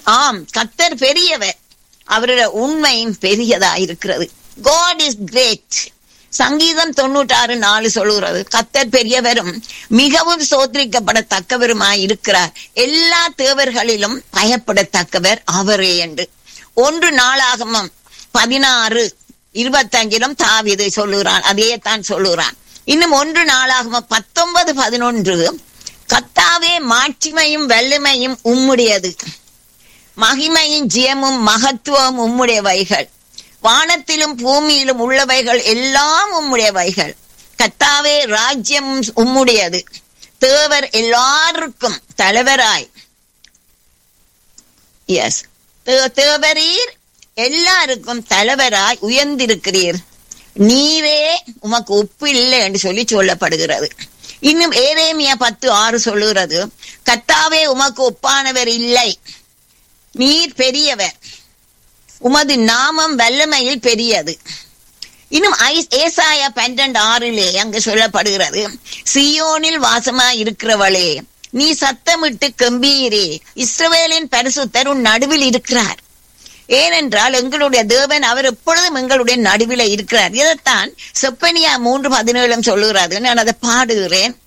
ஆம் கத்தர் பெரியவர் அவருடைய உண்மையும் பெரியதா இருக்கிறது காட் இஸ் கிரேட் சங்கீதம் தொண்ணூற்றாறு நாலு சொல்லுகிறது கத்தர் பெரியவரும் மிகவும் சோதரிக்கப்படத்தக்கவருமாய் இருக்கிறார் எல்லா தேவர்களிலும் பயப்படத்தக்கவர் அவரே என்று ஒன்று நாளாகமம் பதினாறு இருபத்தஞ்சிலும் தாவிதை சொல்லுகிறான் அதே தான் சொல்லுகிறான் இன்னும் ஒன்று நாளாகம பத்தொன்பது பதினொன்று கத்தாவே மாட்சிமையும் வல்லமையும் உம்முடையது மகிமையும் ஜெயமும் மகத்துவம் உம்முடையவைகள் வானத்திலும் பூமியிலும் உள்ளவைகள் எல்லாம் உம்முடையவைகள் கத்தாவே ராஜ்யம் உம்முடையது தேவர் எல்லாருக்கும் தலைவராய் எஸ் தேவரீர் எல்லாருக்கும் தலைவராய் உயர்ந்திருக்கிறீர் நீரே உமக்கு ஒப்பு இல்லை என்று சொல்லி சொல்லப்படுகிறது இன்னும் ஏரேமியா பத்து ஆறு சொல்லுகிறது கத்தாவே உமக்கு ஒப்பானவர் இல்லை நீர் பெரியவர் உமது நாமம் வல்லமையில் பெரியது இன்னும் ஏசாயா பன்னெண்டு ஆறிலே அங்கு சொல்லப்படுகிறது சியோனில் வாசமாய் இருக்கிறவளே நீ சத்தமிட்டு கம்பீரே இஸ்ரவேலின் பரிசுத்தர் உன் நடுவில் இருக்கிறார் ஏனென்றால் எங்களுடைய தேவன் அவர் எப்பொழுதும் எங்களுடைய நடுவில் இருக்கிறார் இதைத்தான் செப்பனியா மூன்று பதினேழும் சொல்லுகிறாரு நான் அதை பாடுகிறேன்